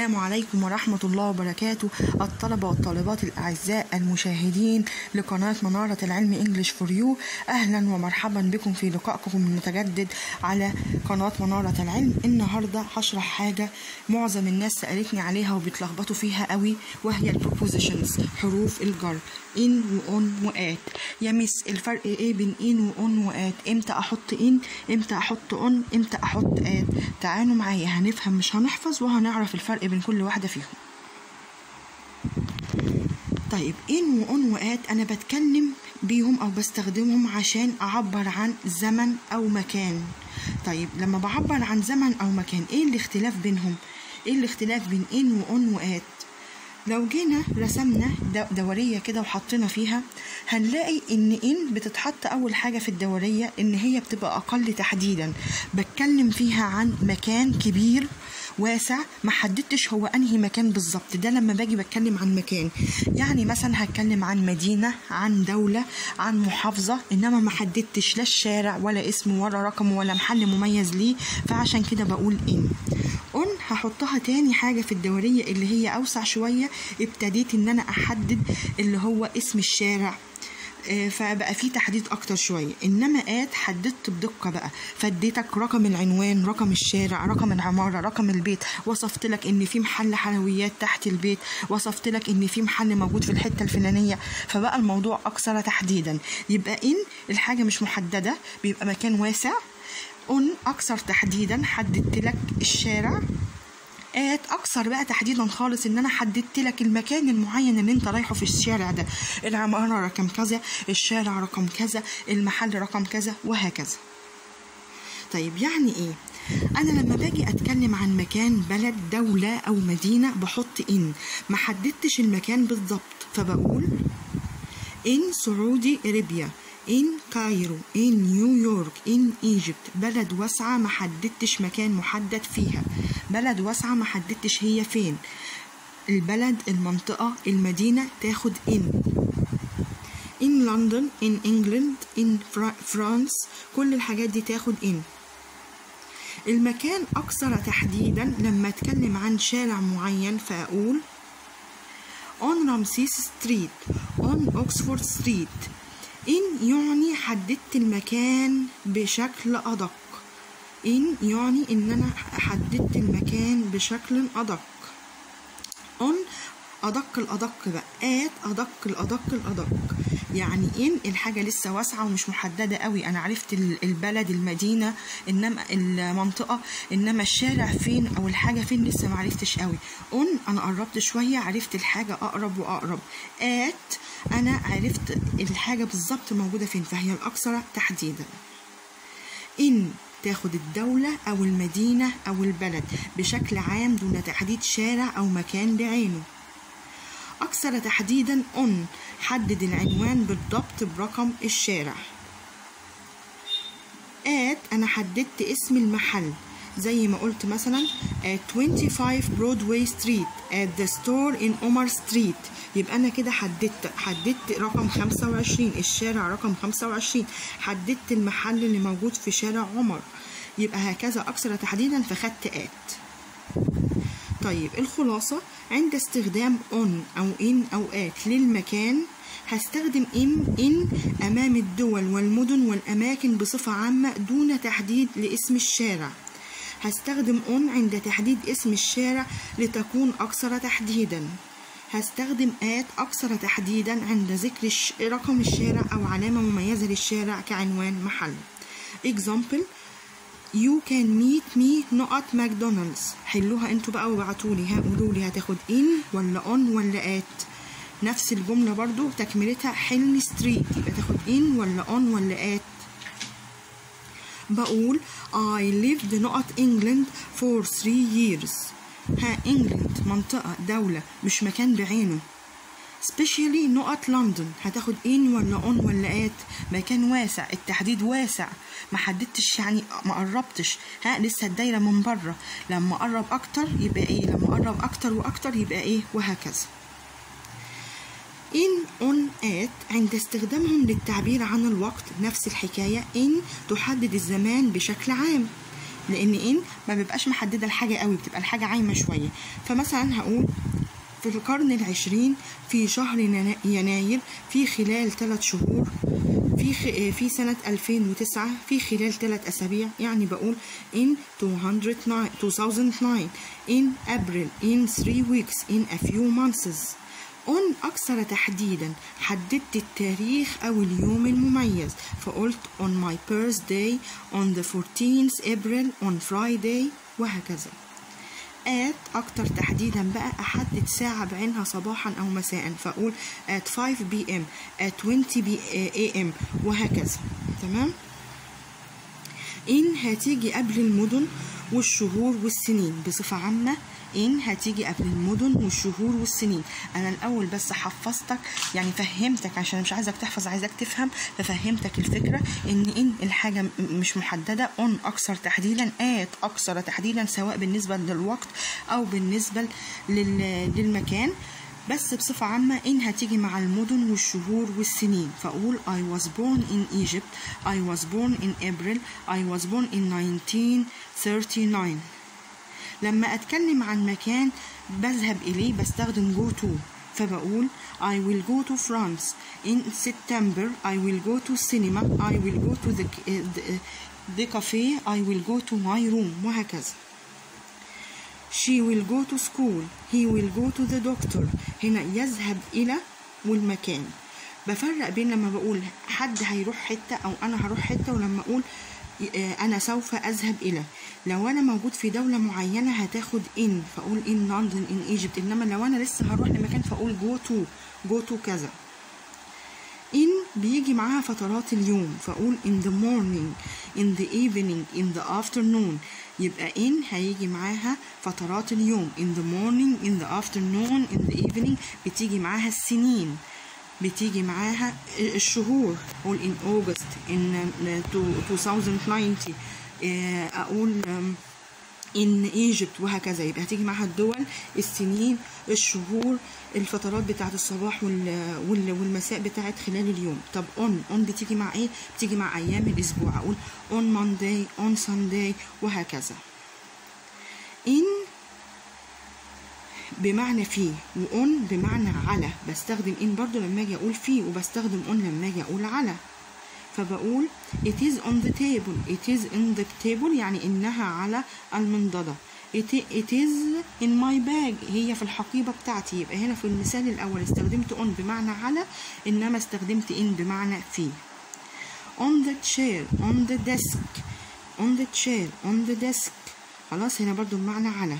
السلام عليكم ورحمة الله وبركاته الطلبة والطالبات الأعزاء المشاهدين لقناة منارة العلم انجلش فور يو أهلا ومرحبا بكم في لقائكم المتجدد على قناة منارة العلم النهاردة هشرح حاجة معظم الناس سألتني عليها وبيتلخبطوا فيها قوي وهي البروبوزيشنز حروف الجر ان وان وات يا مس الفرق ايه بين ان وان وات امتى احط ان امتى احط اون امتى احط ات تعالوا معايا هنفهم مش هنحفظ وهنعرف الفرق بين كل واحدة فيهم طيب ان وان وات انا بتكلم بيهم او بستخدمهم عشان اعبر عن زمن او مكان طيب لما بعبر عن زمن او مكان ايه الاختلاف بينهم ايه الاختلاف بين ان وان وات لو جينا رسمنا دورية كده وحطينا فيها هنلاقي ان ان بتتحط اول حاجة في الدورية ان هي بتبقى اقل تحديدا بتكلم فيها عن مكان كبير واسع ما حددتش هو انهي مكان بالظبط ده لما باجي بتكلم عن مكان يعني مثلا هتكلم عن مدينه عن دوله عن محافظه انما ما حددتش لا الشارع ولا اسم ولا رقم ولا محل مميز ليه فعشان كده بقول ان اون هحطها تاني حاجه في الدوريه اللي هي اوسع شويه ابتديت ان انا احدد اللي هو اسم الشارع فبقى في تحديد اكتر شويه انما ات حددت بدقه بقى فاديتك رقم العنوان رقم الشارع رقم العماره رقم البيت وصفت لك ان في محل حلويات تحت البيت وصفت لك ان في محل موجود في الحته الفلانيه فبقى الموضوع اكثر تحديدا يبقى ان الحاجه مش محدده بيبقى مكان واسع اون اكثر تحديدا حددت لك الشارع ات اكثر بقى تحديدا خالص ان انا حددت لك المكان المعين اللي انت رايحه في الشارع ده العماره رقم كذا الشارع رقم كذا المحل رقم كذا وهكذا طيب يعني ايه انا لما باجي اتكلم عن مكان بلد دوله او مدينه بحط ان ما حددتش المكان بالظبط فبقول ان سعودي اريبيا ان كايرو ان نيويورك ان ايجيبت بلد واسعة ما حددتش مكان محدد فيها بلد واسعة ما حددتش هي فين البلد المنطقة المدينة تاخد ان in لندن in England in فرانس كل الحاجات دي تاخد ان المكان أكثر تحديدا لما أتكلم عن شارع معين فأقول on رمسيس ستريت on أكسفورد ستريت إن يعني حددت المكان بشكل أدق إن يعني إن أنا حددت المكان بشكل أدق أن أدق الأدق بقى آت أدق الأدق الأدق يعني إن الحاجة لسه واسعة ومش محددة قوي أنا عرفت البلد المدينة إنما المنطقة إنما الشارع فين أو الحاجة فين لسه معرفتش قوي أن أنا قربت شوية عرفت الحاجة أقرب وأقرب آت أنا عرفت الحاجة بالظبط موجودة فين فهي الأكثر تحديدا إن تاخد الدولة أو المدينة أو البلد بشكل عام دون تحديد شارع أو مكان بعينه أكثر تحديدا أن حدد العنوان بالضبط برقم الشارع آت أنا حددت اسم المحل زي ما قلت مثلا at 25 Broadway Street at the store in Omar Street يبقى أنا كده حددت حددت رقم 25 الشارع رقم 25 حددت المحل اللي موجود في شارع عمر يبقى هكذا أكثر تحديدا فخدت آت طيب الخلاصة عند استخدام on أو in أو at للمكان هستخدم إن إن أمام الدول والمدن والأماكن بصفة عامة دون تحديد لاسم الشارع هستخدم on عند تحديد اسم الشارع لتكون أكثر تحديدا هستخدم at أكثر تحديدا عند ذكر رقم الشارع أو علامة مميزة للشارع كعنوان محل example you can meet me نقط ماكدونالدز حلوها انتوا بقى وابعتولي ها قولوا لي هتاخد in ولا on ولا at نفس الجملة برضو تكملتها حلمي ستريت يبقى تاخد in ولا on ولا at بقول I lived نقط England for three years ها England منطقة دولة مش مكان بعينه especially نقط لندن هتاخد in ولا on ولا at مكان واسع التحديد واسع ما حددتش يعني ما قربتش ها لسه الدايرة من بره لما اقرب اكتر يبقى ايه لما اقرب اكتر واكتر يبقى ايه وهكذا in on at عند استخدامهم للتعبير عن الوقت نفس الحكاية in تحدد الزمان بشكل عام لان ان ما بيبقاش محدده الحاجه قوي بتبقى الحاجه عايمه شويه فمثلا هقول في القرن العشرين في شهر ينا- يناير في خلال ثلاث شهور في خ... في سنة 2009 في خلال ثلاث أسابيع يعني بقول in 209 2009 in April in three weeks in a few months on أكثر تحديدا حددت التاريخ أو اليوم المميز فقلت on my birthday on the 14th April on Friday وهكذا at أكتر تحديدا بقى أحدد ساعة بعينها صباحا أو مساء فأقول at 5 p.m. at 20 a.m. وهكذا تمام إن هتيجي قبل المدن والشهور والسنين بصفة عامة إن هتيجي قبل المدن والشهور والسنين أنا الأول بس حفظتك يعني فهمتك عشان مش عايزك تحفظ عايزك تفهم ففهمتك الفكرة إن إن الحاجة م- مش محددة أون أكثر تحديدا آت أكثر تحديدا سواء بالنسبة للوقت أو بالنسبة لل- للمكان بس بصفة عامة إن هتيجي مع المدن والشهور والسنين فأقول I was born in Egypt I was born in April I was born in 1939 لما أتكلم عن مكان بذهب إليه بستخدم go to فبقول I will go to France in September I will go to cinema I will go to the, the, the cafe I will go to my room وهكذا She will go to school He will go to the doctor هنا يذهب إلى والمكان بفرق بين لما بقول حد هيروح حتة أو أنا هروح حتة ولما أقول آه، أنا سوف أذهب إلى لو أنا موجود في دولة معينة هتاخد إن فأقول إن لندن إن إيجيبت إنما لو أنا لسه هروح لمكان فأقول go to go to كذا in بيجي معاها فترات اليوم فأقول in the morning in the evening in the afternoon يبقى in هيجي معاها فترات اليوم in the morning in the afternoon in the evening بتيجي معاها السنين بتيجي معاها الشهور أقول in August in uh, 2090 آه، أقول um, in Egypt وهكذا يبقى هتيجي معاها الدول السنين الشهور الفترات بتاعت الصباح وال... وال... والمساء بتاعت خلال اليوم طب on on بتيجي مع ايه بتيجي مع ايام الاسبوع اقول on Monday on Sunday وهكذا in بمعنى في وon بمعنى على بستخدم in برضو لما اجي اقول في وبستخدم on لما اجي اقول على فبقول it is on the table it is in the table يعني إنها على المنضدة it, it is in my bag هي في الحقيبة بتاعتي يبقى هنا في المثال الأول استخدمت on بمعنى على إنما استخدمت in بمعنى في on the chair on the desk on the chair on the desk خلاص هنا برضو بمعنى على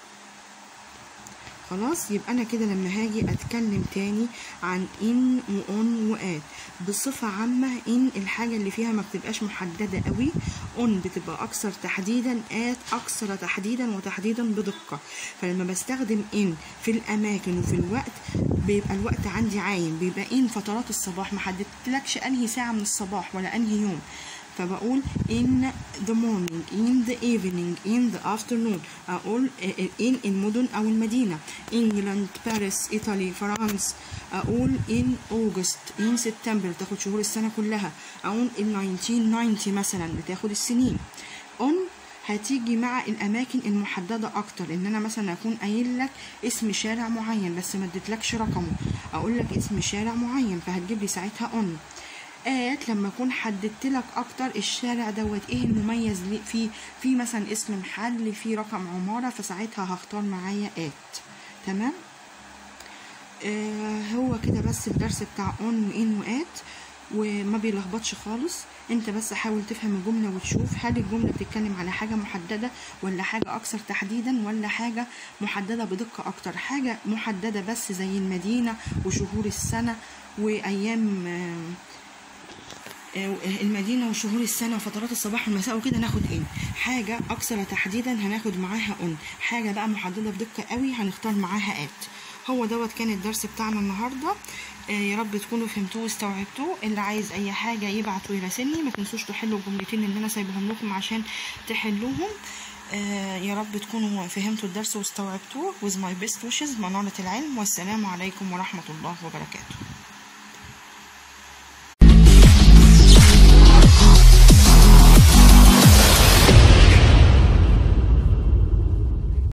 خلاص يبقى انا كده لما هاجي اتكلم تاني عن ان وان وات بصفة عامة ان الحاجة اللي فيها ما بتبقاش محددة قوي اون بتبقى اكثر تحديدا ات اكثر تحديدا وتحديدا بدقة فلما بستخدم ان في الاماكن وفي الوقت بيبقى الوقت عندي عايم بيبقى ان فترات الصباح ما حددتلكش انهي ساعة من الصباح ولا انهي يوم فبقول in the morning in the evening in the afternoon أقول in المدن أو المدينة England Paris إيطالي فرنسا أقول in August in September تاخد شهور السنة كلها أقول in 1990 مثلا بتاخد السنين on هتيجي مع الاماكن المحدده اكتر ان انا مثلا اكون قايل لك اسم شارع معين بس ما اديتلكش رقمه اقول لك اسم شارع معين فهتجيب لي ساعتها اون آت لما اكون حددت لك اكتر الشارع دوت ايه المميز ليه فيه في مثلا اسم محل في رقم عماره فساعتها هختار معايا ات تمام آه هو كده بس الدرس بتاع اون وان وات وما بيلخبطش خالص انت بس حاول تفهم الجمله وتشوف هل الجمله بتتكلم على حاجه محدده ولا حاجه اكثر تحديدا ولا حاجه محدده بدقه اكتر حاجه محدده بس زي المدينه وشهور السنه وايام آه المدينة وشهور السنة وفترات الصباح والمساء وكده ناخد ان حاجة أكثر تحديدا هناخد معاها اون حاجة بقى محددة بدقة قوي هنختار معاها ات هو دوت كان الدرس بتاعنا النهاردة آه يا رب تكونوا فهمتوه واستوعبتوه اللي عايز أي حاجة يبعت ويراسلني ما تنسوش تحلوا الجملتين اللي أنا سايبهم لكم عشان تحلوهم آه يا رب تكونوا فهمتوا الدرس واستوعبتوه with my best wishes منارة العلم والسلام عليكم ورحمة الله وبركاته